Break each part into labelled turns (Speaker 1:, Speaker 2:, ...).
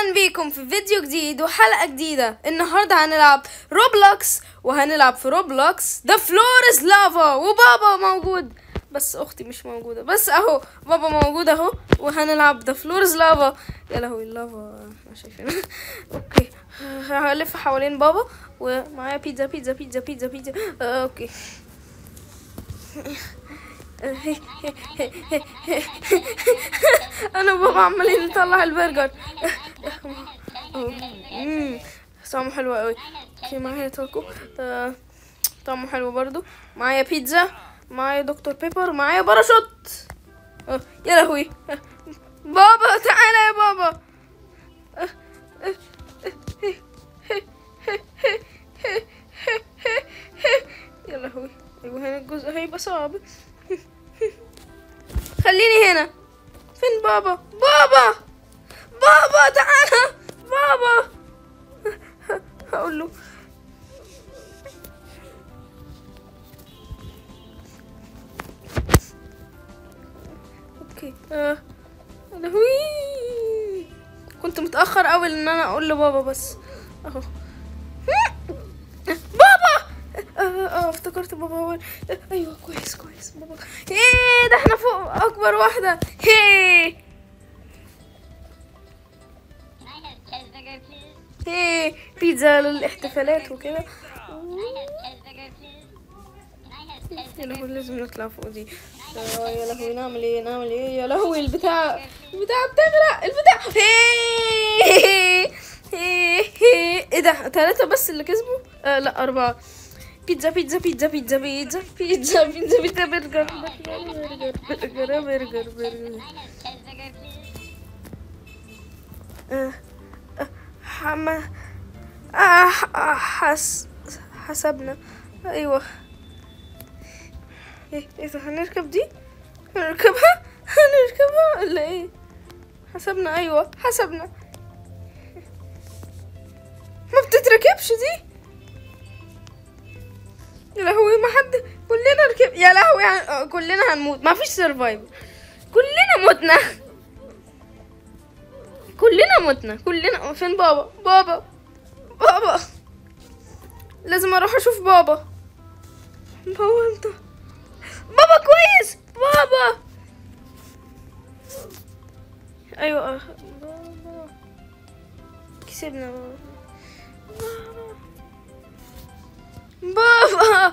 Speaker 1: اهلا بيكم في فيديو جديد وحلقة جديدة النهاردة هنلعب روبلوكس وهنلعب في روبلوكس ذا فلور از لافا وبابا موجود بس اختي مش موجودة بس اهو بابا موجود اهو وهنلعب ذا فلور از لافا يا لهوي اللافا مش شايفينها اوكي هلف حوالين بابا ومعايا بيتزا بيتزا بيتزا بيتزا بيتزا آه، اوكي انا وبابا عمالين نطلع البرجر مم، طعمه حلو قوي اوكي معايا تاكو آه، طعمه حلو برضو معايا بيتزا معايا دكتور بيبر معايا باراشوت آه، يا لهوي آه، بابا تعالى يا بابا آه، آه، آه، يا لهوي ايوه هنا الجزء هيبقى صعب خليني هنا فين بابا بابا بابا تعالى بابا هقول له اوكي آه. لهوي كنت متأخر قوي ان انا اقول لبابا بس اهو بابا اه اه افتكرت بابا هو ال- ايوه كويس كويس بابا ايه ده احنا فوق اكبر واحده هي
Speaker 2: Can I have cheeseburger, please?
Speaker 1: هي بيتزا للاحتفالات وكده
Speaker 2: Can I have cheeseburger, please? Can I have
Speaker 1: يا
Speaker 2: cheeseburger?
Speaker 1: لهوي لازم نطلع فوق دي آه، يا لهوي نعمل ايه نعمل ايه يا لهوي البتاع البتاع بتغرق البتاع هي هي هي ايه ده ثلاثة بس اللي كسبوا آه لا أربعة بيتزا بيتزا بيتزا بيتزا بيتزا بيتزا بيتزا بيتزا برجر برجر برجر برجر برجر
Speaker 2: Can I have cheeseburger, please?
Speaker 1: آه، آه، حما آه، آه، حس حسبنا ايوه ايه ايه ده هنركب دي هنركبها هنركبها ولا ايه حسبنا ايوه حسبنا ما بتتركبش دي يا لهوي ما حد كلنا ركب يا لهوي هن- آه، كلنا هنموت ما فيش سرفايفل كلنا متنا كلنا متنا كلنا فين بابا بابا بابا لازم اروح اشوف بابا بابا انت بابا كويس بابا ايوه آه، بابا كسبنا بابا بابا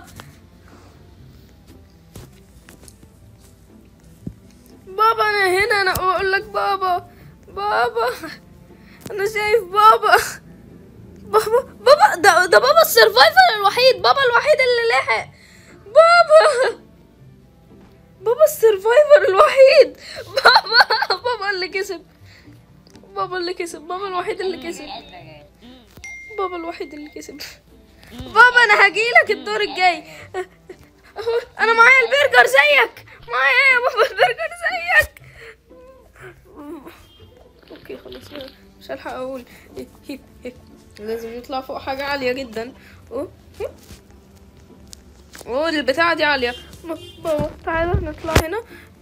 Speaker 1: بابا انا هنا انا اقول لك بابا بابا انا شايف بابا بابا بابا ده ده بابا السرفايفر الوحيد بابا الوحيد اللي لحق بابا بابا السرفايفر الوحيد بابا بابا اللي كسب بابا اللي كسب بابا الوحيد اللي كسب
Speaker 2: Cheeseburger.
Speaker 1: بابا الوحيد اللي كسب بابا انا هجيلك الدور الجاي أهو، انا معايا البرجر زيك معايا يا بابا البرجر زيك اوكي خلاص مش هلحق اقول لازم نطلع فوق حاجة عالية جدا أوه. اوه البتاعة دي عالية ب- بابا تعالى نطلع هنا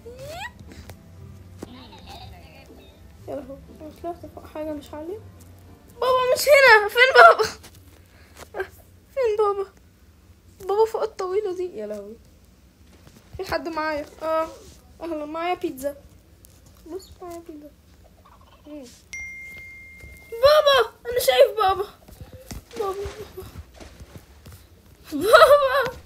Speaker 1: يا لهوي انا طلعت فوق حاجة مش عالية بابا مش هنا فين بابا آه، فين بابا بابا فوق الطويلة دي يا لهوي في حد معايا اه اهلا معايا بيتزا بص معايا بيتزا مم. بابا انا شايف بابا بابا بابا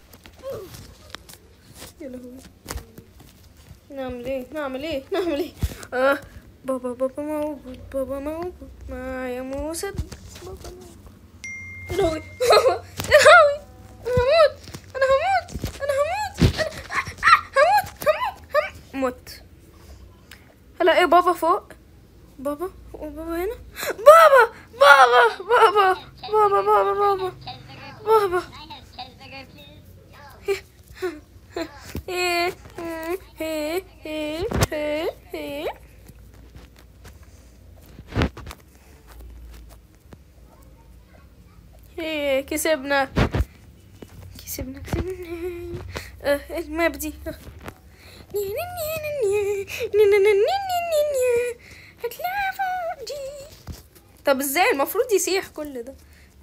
Speaker 1: يا لهوي نعمل ايه نعمل ايه نعمل ايه آه بابا بابا موجود بابا موجود معايا مسدس بابا موجود يا لهوي بابا يا لهوي انا هموت انا هموت انا هموت انا آه، آه، هموت هموت هموت مت هلا ايه بابا فوق بابا وبابا هنا بابا بابا بابا بابا بابا بابا
Speaker 2: Cheeseburger.
Speaker 1: بابا
Speaker 2: Can I have cheeseburger, please?
Speaker 1: إيه، إيه، إيه، إيه، إيه. إيه، كسبنا كسبنا كسبنا آه، الماب دي آه. ني- ني- ني- ني- ني- ني- ني- ني- ني- ني- ني- ني. هتلاقي فوق دي طب ازاي المفروض يسيح كل ده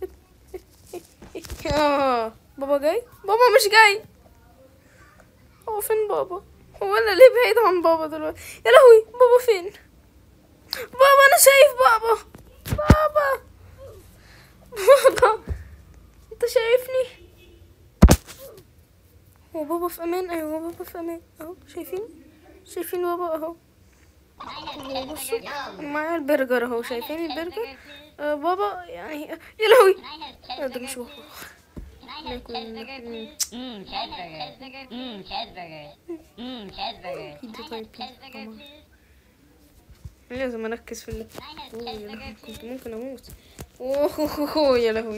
Speaker 1: آه. بابا جاي بابا مش جاي هو فين بابا هو انا ليه بعيد عن بابا دلوقتي يا لهوي بابا فين بابا انا شايف بابا بابا بابا انت شايفني هو بابا في امان ايوه بابا في امان اهو شايفين شايفين بابا اهو بصوا معايا البرجر اهو شايفين البرجر آه بابا يعني يا لهوي لا ده مش بابا
Speaker 2: Mmm, cheeseburger. Mmm, cheeseburger. Mmm, cheeseburger.
Speaker 1: بيتزا طيب بيتزا طبعا لازم اركز في اللي أوه، يا لهوي كنت ممكن اموت اوه يا لهوي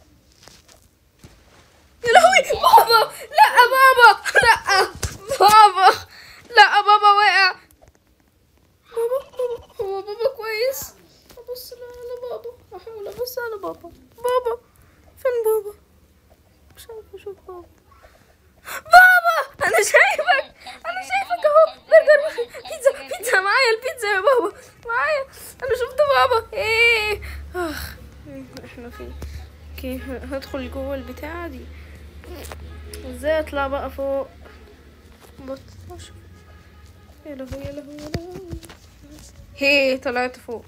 Speaker 1: يا لهوي بابا لا بابا لا بابا لا بابا وقع بابا بابا هو بابا كويس ابص على بابا احاول ابص على بابا بابا فين بابا مش عارفه اشوف بابا بابا انا شايفك انا شايفك اهو برجر بيتزا بيتزا معايا البيتزا يا بابا معايا انا شفت بابا ايه اخ احنا فين اوكي ه- هدخل جوه البتاعه دي ازاي اطلع بقى فوق بص اشوف يا لهوي يا لهوي يا لهوي هي طلعت فوق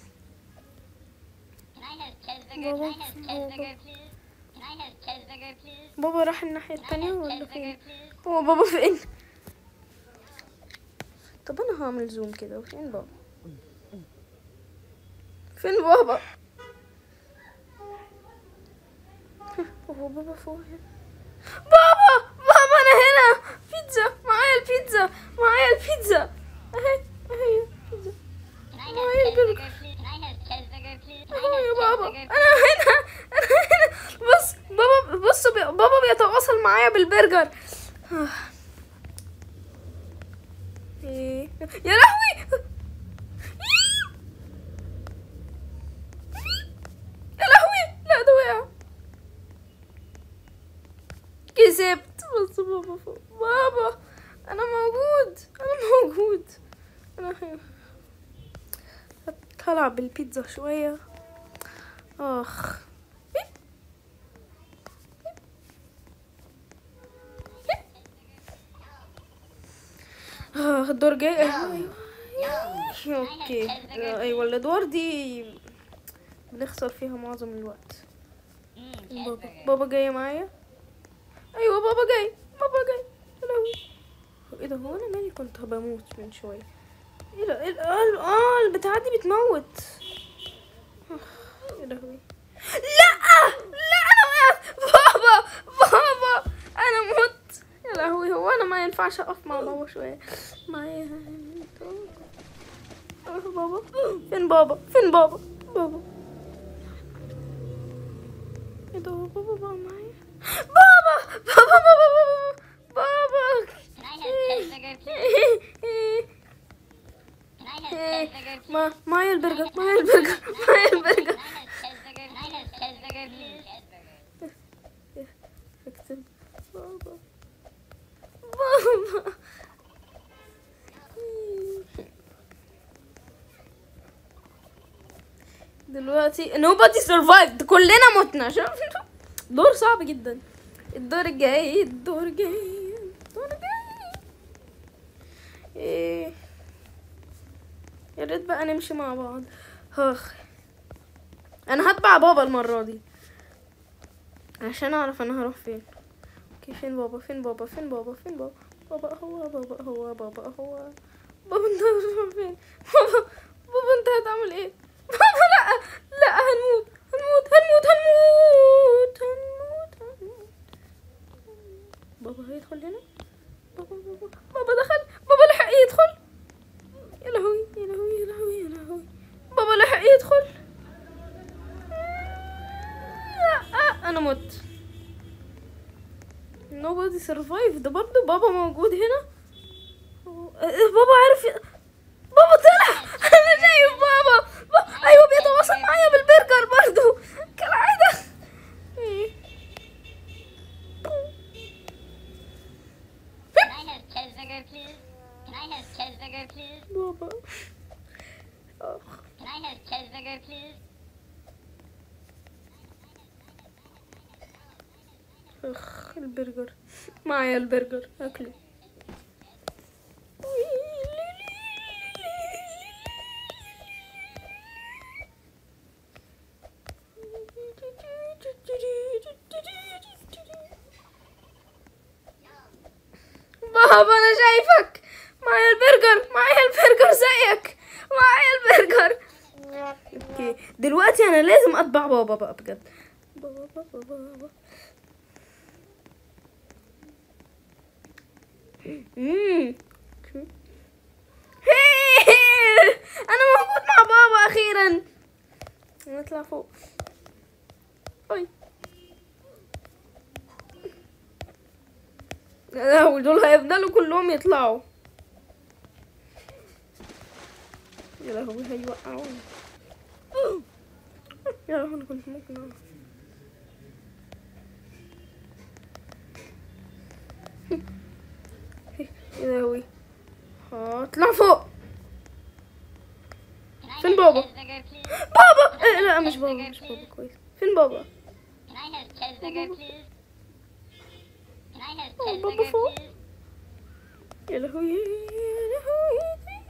Speaker 2: Can I have cheeseburger?
Speaker 1: Baba,
Speaker 2: Can I have
Speaker 1: baba.
Speaker 2: cheeseburger, please? Can I have cheeseburger, please?
Speaker 1: بابا راح الناحيه
Speaker 2: Can I
Speaker 1: التانية
Speaker 2: have
Speaker 1: ولا فين
Speaker 2: cheeseburger, please?
Speaker 1: هو بابا فين طب انا هعمل زوم كده وفين بابا فين بابا هو بابا فوق هنا بابا بابا انا هنا بيتزا معايا البيتزا معايا البيتزا اهي اهي البيتزا
Speaker 2: Can I
Speaker 1: Oh,
Speaker 2: have
Speaker 1: yeah,
Speaker 2: cheeseburger, please? Can I have cheeseburger, please? Can I
Speaker 1: اهو يا
Speaker 2: have
Speaker 1: بابا
Speaker 2: cheeseburger,
Speaker 1: انا هنا انا هنا بص بابا بصوا بي... بابا بيتواصل معايا بالبرجر إيه. يا لهوي يا لهوي لا ده وقع كسبت بص بابا فوق بابا انا موجود انا موجود انا هنا هلعب بالبيتزا شوية اخ آه، الدور جاي أيوة. اوكي آه، ايوه الادوار دي بنخسر فيها معظم الوقت
Speaker 2: Mmm,
Speaker 1: بابا
Speaker 2: cheeseburger.
Speaker 1: بابا جاي معايا ايوه بابا جاي بابا جاي يا لهوي هو ايه ده هو انا مالي كنت بموت من شويه ايه ده ايه ده؟ اه آه، البتاعه دي بتموت آه، يا لهوي لا لا انا وقعت بابا بابا انا مت يا لهوي هو انا ما ينفعش اقف مع بابا شويه معايا آه، بابا فين بابا فين بابا بابا ايه ده هو بابا بقى معايا بابا بابا بابا بابا بابا
Speaker 2: Can I have cheeseburger, please? Can I have
Speaker 1: إيه.
Speaker 2: cheeseburger, please?
Speaker 1: ما معايا البرجر معايا البرجر معايا البرجر
Speaker 2: Can I have cheeseburger? Can I have cheeseburger, please? Cheeseburger.
Speaker 1: اكتب بابا بابا دلوقتي nobody survived كلنا متنا شفت دور صعب جدا الدور الجاي الدور الجاي الدور الجاي ايه يا ريت بقى نمشي مع بعض اخ انا هتبع بابا المرة دي عشان اعرف انا هروح فين اوكي فين بابا فين بابا فين بابا فين بابا بابا هو بابا هو بابا هو بابا انت هتروح فين بابا بابا انت هتعمل ايه بابا لا لا هنموت هنموت هنموت هنموت هنموت هنموت بابا هيدخل هنا بابا بابا بابا دخل بابا لحق يدخل يا لهوي يا لهوي يا لهوي يا لهوي بابا لحق يدخل لا انا مت nobody survived ده برضه بابا موجود هنا هو- آه، بابا عارف ي- بابا طلع انا شايف بابا با- ايوه بيتواصل معايا بالبرجر برضه كالعاده إيه.
Speaker 2: Can I have cheeseburger, please? Can I have cheeseburger, please?
Speaker 1: بابا آخ.
Speaker 2: Can I have cheeseburger, please?
Speaker 1: اخ البرجر معايا البرجر اكله بابا انا شايفك معايا البرجر معايا البرجر زيك معايا البرجر اوكي دلوقتي انا لازم اتبع بابا بقى بجد بابا بابا بابا مم. انا موجود مع بابا اخيرا نطلع فوق اي يا لهوي دول هيفضلوا كلهم يطلعوا يا لهوي هيوقعوني يا لهوي انا كنت ممكن أعمل. يا لهوي هطلع فوق
Speaker 2: Can I
Speaker 1: Finn
Speaker 2: have
Speaker 1: Bobo.
Speaker 2: cheeseburger, please?
Speaker 1: بابا إيه لا مش بابا مش بابا كويس فين بابا
Speaker 2: Can I have cheeseburger, please? Can I have
Speaker 1: Oh, Bobo
Speaker 2: cheeseburger,
Speaker 1: Fo.
Speaker 2: please?
Speaker 1: يا لهوي يا لهوي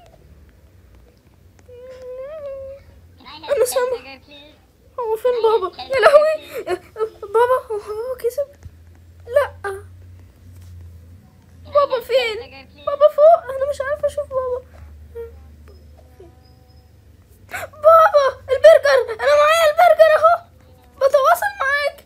Speaker 2: Can I have
Speaker 1: أنا سامع.
Speaker 2: cheeseburger, please?
Speaker 1: هو فين بابا يا لهوي بابا هو هو كسب لا بابا فين بابا فوق انا مش عارفه اشوف بابا بابا البرجر انا معايا البرجر اهو بتواصل معاك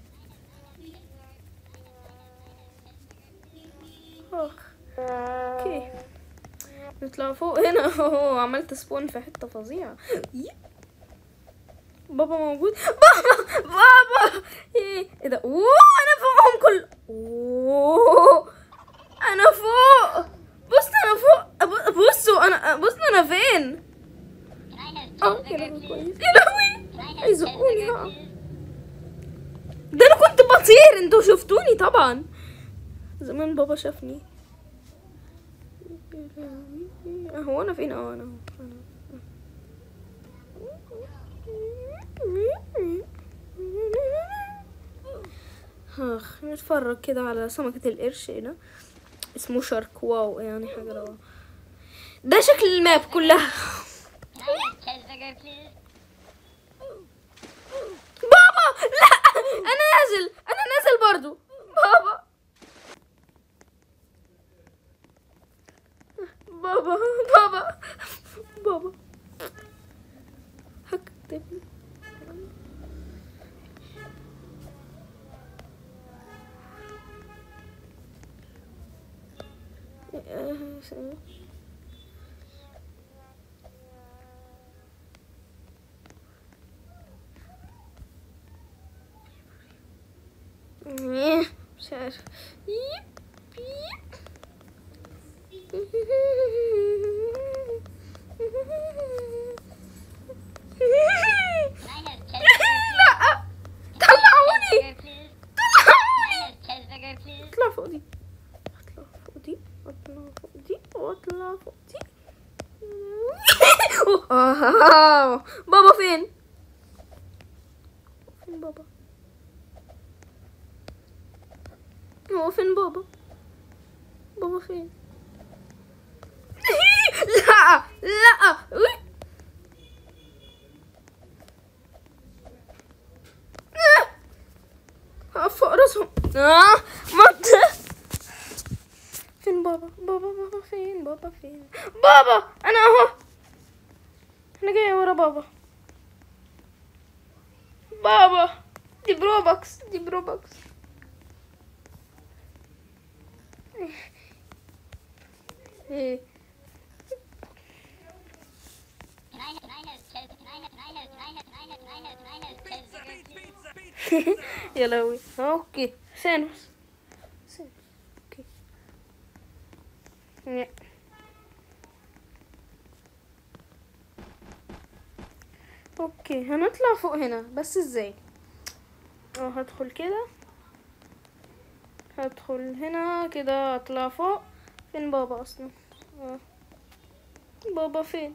Speaker 1: اخ اوكي نطلع فوق هنا اهو عملت سبون في حته فظيعه يب. بابا موجود بابا بابا ايه ايه ده اوه انا فوقهم كل اوه انا فوق بص انا فوق أب- بصوا انا بص انا فين
Speaker 2: Can I have
Speaker 1: اه يا
Speaker 2: cheeseburger,
Speaker 1: لهوي
Speaker 2: please?
Speaker 1: كويس يا لهوي
Speaker 2: Can I have
Speaker 1: هيزقوني
Speaker 2: cheeseburger,
Speaker 1: ها
Speaker 2: please?
Speaker 1: ده انا كنت بطير انتوا شفتوني طبعا زمان بابا شافني هو انا فين اه انا أهو. أنا أهو. اخ نتفرج كده على سمكة القرش هنا اسمه شارك واو يعني حاجة روعة ده شكل الماب كلها
Speaker 2: Can I have cheeseburger, please?
Speaker 1: بابا لا انا نازل انا نازل برضو بابا بابا بابا بابا هكتب إيه، مش عارف يب يب
Speaker 2: Can I have cheeseburger,
Speaker 1: لا طلعوني
Speaker 2: please?
Speaker 1: طلعوني
Speaker 2: Can I have cheeseburger, please?
Speaker 1: اطلع فوق دي اطلع فوق دي اطلع فوق دي واطلع فوق دي آه، بابا فين فين بابا هو فين بابا بابا فين لا لا أوي. آه، فوق راسهم اه مت فين بابا بابا بابا فين بابا فين بابا انا اهو انا جايه ورا بابا بابا دي بروبكس دي بروبكس ايه
Speaker 2: Can I have, can I have cheese? Can I have, can I have, can I have, can I have, can I have, can I have cheeseburger, please?
Speaker 1: يا لهوي اوكي سانوس سانوس اوكي يا. اوكي هنطلع فوق هنا بس ازاي اه هدخل كده هدخل هنا كده اطلع فوق فين بابا اصلا اه بابا فين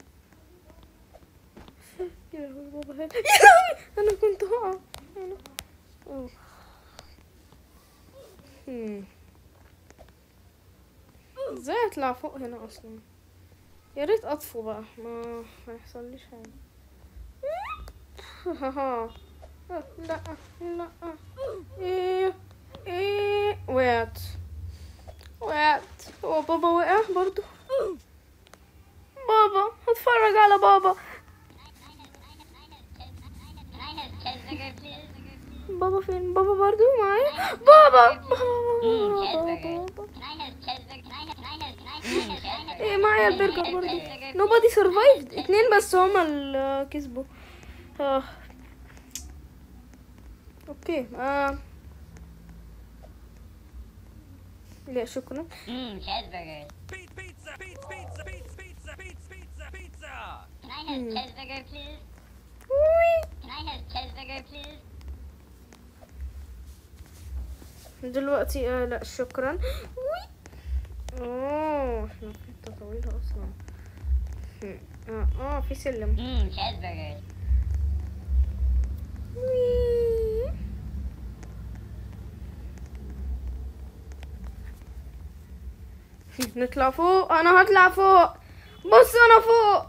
Speaker 1: يا لهوي بابا فين يا لهوي انا كنت هقع انا أوه. هم. ازاي اطلع فوق هنا اصلا يا ريت اطفو بقى ما ما يحصليش حاجه لا لا ايه ايه وقعت وقعت هو بابا وقع برضو بابا هتفرج على بابا
Speaker 2: Can I have cheeseburger, please?
Speaker 1: بابا فين بابا برضو معايا بابا بابا
Speaker 2: Mm,
Speaker 1: بابا
Speaker 2: cheeseburger.
Speaker 1: بابا
Speaker 2: Can I have cheeseburger? Can I have, can I have, can I have, can I have, can I have,
Speaker 1: ايه معايا البرجر برضو nobody survived اتنين بس هما اللي كسبوا آه. اوكي آه. لا شكرا
Speaker 2: Mmm, cheeseburger.
Speaker 3: Pizza, pizza, pizza, pizza, pizza, pizza, pizza, pizza, pizza.
Speaker 2: Can I have cheeseburger, please?
Speaker 1: وي.
Speaker 2: Can I have cheeseburger, please?
Speaker 1: دلوقتي آه لا شكرا وي. اوه احنا في حتة طويلة اصلا هم. اه اه في سلم
Speaker 2: Mmm, cheeseburger.
Speaker 1: وي. نطلع فوق انا هطلع فوق بص انا فوق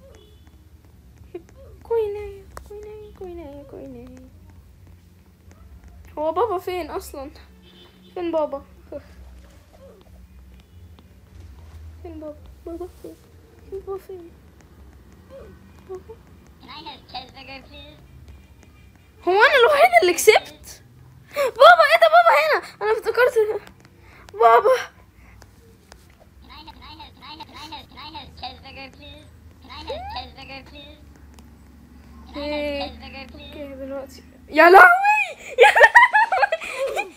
Speaker 1: كويناية كويناية كويناية كويناية هو بابا فين اصلا فين بابا فين بابا بابا فين فين بابا فين بابا
Speaker 2: Can I have cheeseburger, please?
Speaker 1: هو انا الوحيد اللي كسبت بابا ايه ده بابا هنا انا افتكرت بابا
Speaker 2: Can I have, can I have, can I have, can I have, can I have cheeseburger, please? Can I have cheeseburger, please? Can I
Speaker 1: Hey.
Speaker 2: have cheeseburger, please?
Speaker 1: اوكي دلوقتي يا لهوي يا لهوي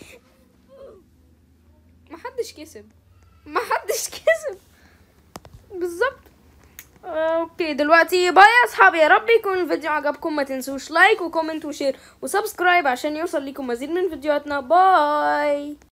Speaker 1: ما حدش كسب ما حدش كسب بالظبط آه، اوكي دلوقتي باي يا اصحابي يا رب يكون الفيديو عجبكم ما تنسوش لايك وكومنت وشير وسبسكرايب عشان يوصل لكم مزيد من فيديوهاتنا باي